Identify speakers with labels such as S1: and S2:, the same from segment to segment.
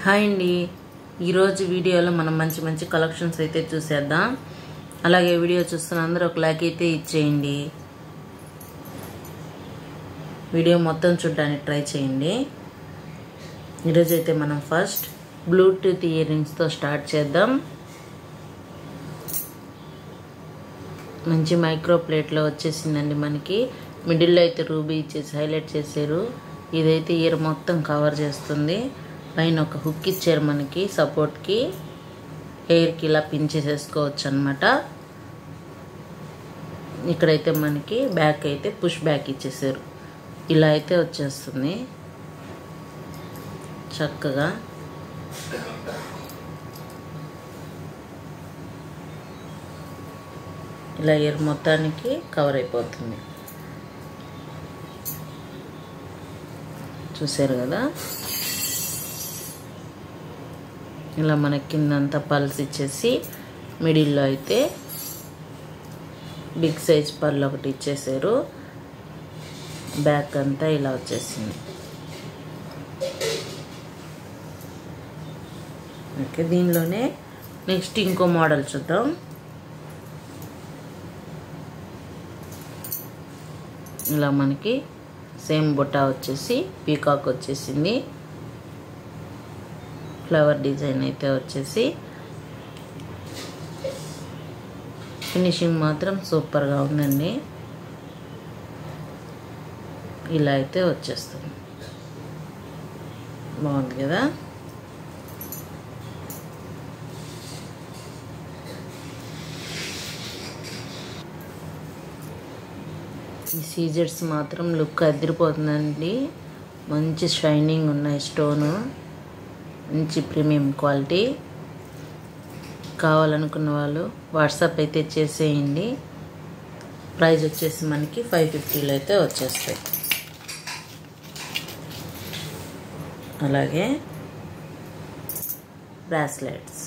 S1: hi అండి ఈరోజు వీడియోలో మనం మంచి మంచి కలెక్షన్స్ అయితే చూసేద్దాం అలాగే వీడియో చూస్తున్న అందరూ ఒక లైక్ అయితే ఇచ్చేయండి వీడియో మొత్తం చూడడానికి ట్రై చేయండి ఈరోజు అయితే మనం ఫస్ట్ బ్లూటూత్ ఇయర్ రింగ్స్తో స్టార్ట్ చేద్దాం మంచి మైక్రో ప్లేట్లో వచ్చేసిందండి మనకి మిడిల్లో అయితే రూబీ ఇచ్చేసి హైలైట్ చేశారు ఇదైతే ఇయర్ మొత్తం కవర్ చేస్తుంది పైన ఒక హుక్ ఇచ్చారు మనకి సపోర్ట్కి హెయిర్కి ఇలా పిన్ చేసేసుకోవచ్చు అనమాట ఇక్కడైతే మనకి బ్యాక్ అయితే పుష్ బ్యాక్ ఇచ్చేసారు ఇలా అయితే వచ్చేస్తుంది చక్కగా ఇలా ఇయర్ మొత్తానికి కవర్ అయిపోతుంది చూసారు కదా ఇలా మనకి కిందంతా పల్స్ ఇచ్చేసి మిడిల్లో అయితే బిగ్ సైజ్ పళ్ళు ఒకటి ఇచ్చేసారు బ్యాక్ అంతా ఇలా వచ్చేసింది ఓకే దీనిలోనే నెక్స్ట్ ఇంకో మోడల్ చూద్దాం ఇలా మనకి సేమ్ బుట్ట వచ్చేసి పీకాక్ వచ్చేసింది ఫ్లవర్ డిజైన్ అయితే వచ్చేసి ఫినిషింగ్ మాత్రం సూపర్గా ఉందండి ఇలా అయితే వచ్చేస్తుంది బాగుంది కదా ఈ సీజర్స్ మాత్రం లుక్ అదిరిపోతుందండి మంచి షైనింగ్ ఉన్నాయి స్టోను మంచి ప్రీమియం క్వాలిటీ కావాలనుకున్న వాళ్ళు వాట్సాప్ అయితే చేసేయండి ప్రైస్ వచ్చేసి మనకి ఫైవ్ ఫిఫ్టీలో అయితే వచ్చేస్తాయి అలాగే బ్రాస్లెట్స్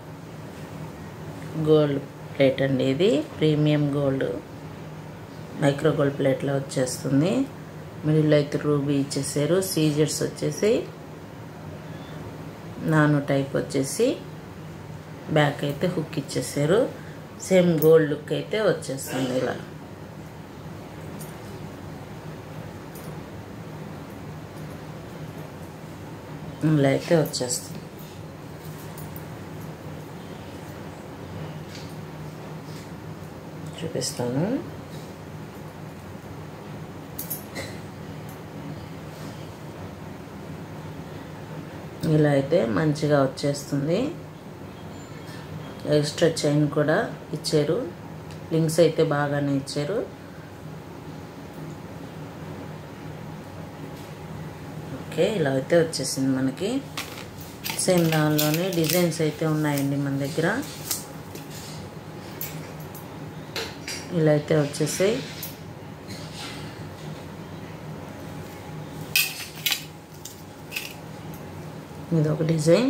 S1: గోల్డ్ ప్లేట్ అండి ఇది ప్రీమియం గోల్డ్ మైక్రో గోల్డ్ ప్లేట్లో వచ్చేస్తుంది మిడిల్లో అయితే రూబీ ఇచ్చేసారు సీజర్స్ వచ్చేసి నాను టైప్ వచ్చేసి బ్యాక్ అయితే హుక్ ఇచ్చేసారు సేమ్ గోల్డ్ లుక్ అయితే వచ్చేస్తుంది ఇలా ఇలా అయితే వచ్చేస్తుంది చూపిస్తాను ఇలా అయితే మంచిగా వచ్చేస్తుంది ఎక్స్ట్రా చైన్ కూడా ఇచ్చారు లింక్స్ అయితే బాగానే ఇచ్చారు ఓకే ఇలా అయితే వచ్చేసింది మనకి సేమ్ దానిలోనే డిజైన్స్ అయితే ఉన్నాయండి మన దగ్గర ఇలా అయితే వచ్చేసాయి ఇది ఒక డిజైన్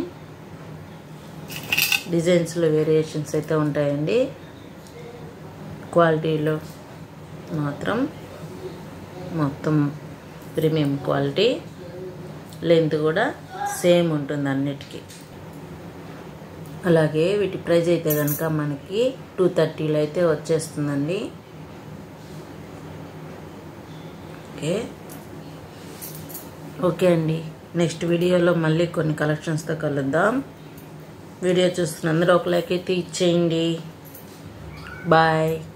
S1: డిజైన్స్లో వేరియేషన్స్ అయితే ఉంటాయండి క్వాలిటీలో మాత్రం మొత్తం ప్రీమియం క్వాలిటీ లెంత్ కూడా సేమ్ ఉంటుంది అన్నిటికీ అలాగే వీటి ప్రైస్ అయితే కనుక మనకి టూ థర్టీలో అయితే వచ్చేస్తుందండి ఓకే ఓకే అండి నెక్స్ట్ వీడియోలో మళ్ళీ కొన్ని కలెక్షన్స్తో కలుద్దాం వీడియో చూస్తున్న అందరూ ఒక లైక్ అయితే ఇచ్చేయండి బాయ్